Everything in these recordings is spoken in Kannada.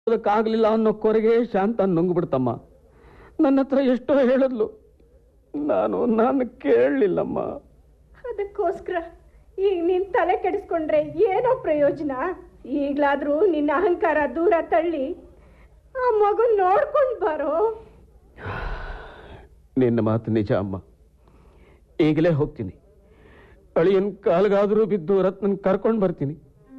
ಅದಕ್ಕಾಗ್ಲಿಲ್ಲ ಅನ್ನೋ ಕೊರಗೆ ಶಾಂತ ನುಂಗ್ಬಿಡ್ತಮ್ಮ ನನ್ನ ಹತ್ರ ಎಷ್ಟೋ ಹೇಳಿದ್ಲು ನಾನು ನಾನು ಕೇಳಲಿಲ್ಲಮ್ಮ ಅದಕ್ಕೋಸ್ಕರ ಈಗ ನೀನ್ ತಲೆ ಕೆಡಿಸ್ಕೊಂಡ್ರೆ ಏನೋ ಪ್ರಯೋಜನ ಈಗ್ಲಾದ್ರೂ ನಿನ್ನ ಅಹಂಕಾರ ದೂರ ತಳ್ಳಿ ಆ ಮಗು ನೋಡ್ಕೊಂಡ್ ಬಾರೋ ನಿನ್ನ ಮಾತು ನಿಜ ಅಮ್ಮ ಈಗಲೇ ಹೋಗ್ತೀನಿ ಅಳಿಯನ್ ಕಾಲ್ಗಾದ್ರೂ ಬಿದ್ದು ರತ್ನನ್ ಕರ್ಕೊಂಡು ಬರ್ತೀನಿ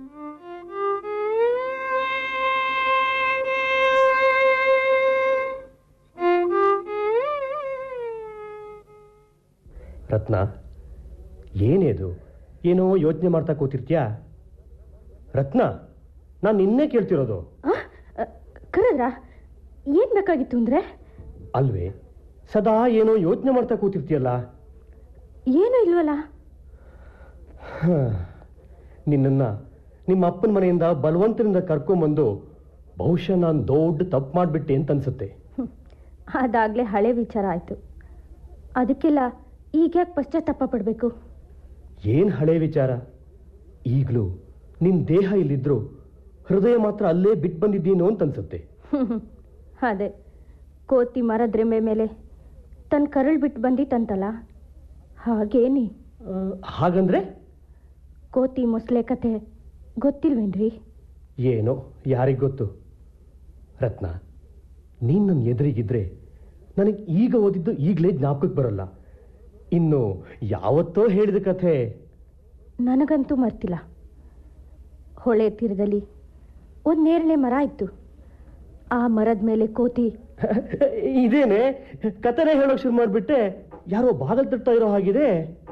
ರತ್ನ ಏನೇದು ಏನೋ ಯೋಚನೆ ಮಾಡ್ತಾ ಕೂತಿರ್ತೀಯಾ ರತ್ನ ನಾನು ನಿನ್ನೆ ಕೇಳ್ತಿರೋದು ಕರದ್ರ ಏನ್ ಬೇಕಾಗಿತ್ತು ಅಂದ್ರೆ ಅಲ್ವೇ ಸದಾ ಏನೋ ಯೋಚನೆ ಮಾಡ್ತಾ ಕೂತಿರ್ತೀಯಲ್ಲ ಏನೂ ಇಲ್ವಲ್ಲ ಹ, ನಿನ್ನನ್ನ ನಿಮ್ಮ ಅಪ್ಪನ ಮನೆಯಿಂದ ಬಲವಂತರಿಂದ ಕರ್ಕೊಂಬಂದು ಬಹುಶಃ ನಾನು ದೊಡ್ಡ ತಪ್ಪು ಮಾಡಿಬಿಟ್ಟೆ ಅಂತ ಅನ್ಸುತ್ತೆ ಹ್ಮ್. ಅದಾಗ್ಲೇ ಹಳೆ ವಿಚಾರ ಆಯ್ತು ಅದಕ್ಕೆಲ್ಲ ಈಗ ಯಾಕೆ ಪಶ್ಚಾತ್ತಾಪ ಪಡ್ಬೇಕು ಏನ್ ಹಳೆ ವಿಚಾರ ಈಗಲೂ ನಿನ್ ದೇಹ ಇಲ್ಲಿದ್ರು ಹೃದಯ ಮಾತ್ರ ಅಲ್ಲೇ ಬಿಟ್ಟು ಬಂದಿದ್ದೀನೋ ಅಂತ ಅನ್ಸುತ್ತೆ ಹ್ಮ್. ಅದೇ ಕೋತಿ ಮರದ ರೆಂಬೆ ಮೇಲೆ ತನ್ನ ಕರಳು ಬಿಟ್ಟು ಬಂದಿತ್ತಂತಲ್ಲ ಹಾಗೇನಿ ಆ, ಹಾಗಂದ್ರೆ ಕೋತಿ ಮೊಸಳೆ ಕತೆ ಗೊತ್ತಿಲ್ವೇನ್ರಿ ಏನೋ ಯಾರಿಗ್ ಗೊತ್ತು ರತ್ನ ನೀನ್ ನನ್ನ ಎದುರಿಗಿದ್ರೆ ನನಗೆ ಈಗ ಓದಿದ್ದು ಈಗಲೇ ಜ್ಞಾಪಕಕ್ಕೆ ಬರಲ್ಲ ಇನ್ನು ಯಾವತ್ತೋ ಹೇಳಿದ ಕಥೆ ನನಗಂತೂ ಮರ್ತಿಲ್ಲ ಹೊಳೆ ತೀರದಲ್ಲಿ ಒಂದು ನೇರಳೆ ಮರ ಇತ್ತು ಆ ಮರದ ಮೇಲೆ ಕೋತಿ ಇದೇನೆ ಕಥೆನೇ ಹೇಳೋಕ್ ಶುರು ಮಾಡ್ಬಿಟ್ಟೆ ಯಾರೋ ಬಾಗಲ್ ತಟ್ತಾ ಇರೋ ಹಾಗಿದೆ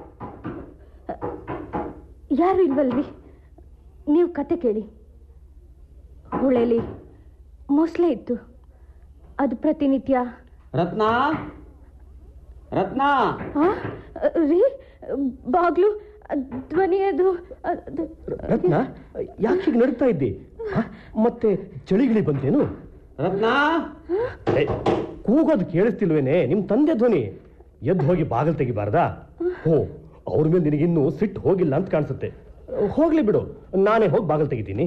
ಯಾರು ಇಲ್ವಲ್ರಿ ನೀವು ಕತೆ ಕೇಳಿ ಹೊಳೆಲಿ ಮೊಸಳೆ ಇತ್ತು ಅದು ಪ್ರತಿನಿತ್ಯ ರತ್ನ ರತ್ನ ಆ, ರೀ ಬಾಗ್ಲು ಧ್ವನಿ ಅದು ಅದು- ರತ್ನ ಯಾಕೆ ಹೀಗೆ ನಡೀತಾ ಇದ್ದಿ ಹ? ಮತ್ತೆ ಚಳಿಗಿಳಿ ಬಂತೇನು ರತ್ನ ಏ, ಕೂಗೋದು ಕೇಳಿಸ್ತಿಲ್ವೇನೆ ನಿಮ್ ತಂದೆ ಧ್ವನಿ ಎದ್ದು ಹೋಗಿ ಬಾಗಿಲು ತೆಗಿಬಾರ್ದಾ ಓ ಅವ್ರ ಮೇಲೆ ನಿನಗಿನ್ನೂ ಸಿಟ್ಟು ಹೋಗಿಲ್ಲ ಅಂತ ಕಾಣಿಸುತ್ತೆ ಹೋಗ್ಲಿ ಬಿಡು ನಾನೇ ಹೋಗಿ ಬಾಗಿಲು ತೆಗಿತೀನಿ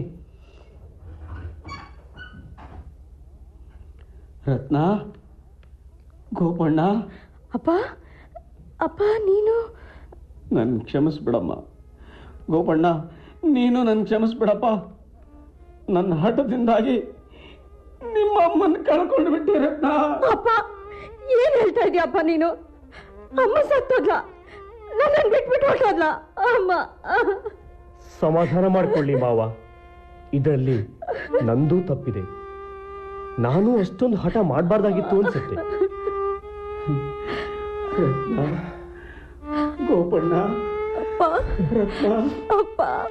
ರತ್ನ ಗೋಪಣ್ಣ ಅಪ್ಪ ಅಪ್ಪ ನೀನು ನನ್ ಕ್ಷಮಿಸ್ಬಿಡಮ್ಮ ಗೋಪಣ್ಣ ನೀನು ನನ್ ಕ್ಷಮಿಸ್ಬಿಡಪ್ಪ ನನ್ನ ಹಠದಿಂದಾಗಿ ನಿಮ್ಮ ಅಮ್ಮನ ಕಳ್ಕೊಂಡು ಬಿಟ್ಟೆ ರತ್ನ ಅಪ್ಪ ಏನ್ ಹೇಳ್ತಾ ಇದೀಯಪ್ಪ ನೀನು ಅಮ್ಮ ಸತ್ತೋದ್ಲ ನನ್ನನ್ನು ಬಿಟ್ಬಿಟ್ಟು ಹೊರಟೋದ್ಲ ಅಮ್ಮ ಸಮಾಧಾನ ಮಾಡ್ಕೊಳ್ಳಿ ಮಾವ ಇದರಲ್ಲಿ ನಂದೂ ತಪ್ಪಿದೆ ನಾನು ಅಷ್ಟೊಂದು ಹಠ ಮಾಡಬಾರ್ದಾಗಿತ್ತು ಅನ್ಸುತ್ತೆ ಗೋಪಣ್ಣ ಅಪ್ಪ ರತ್ನ ಅಪ್ಪ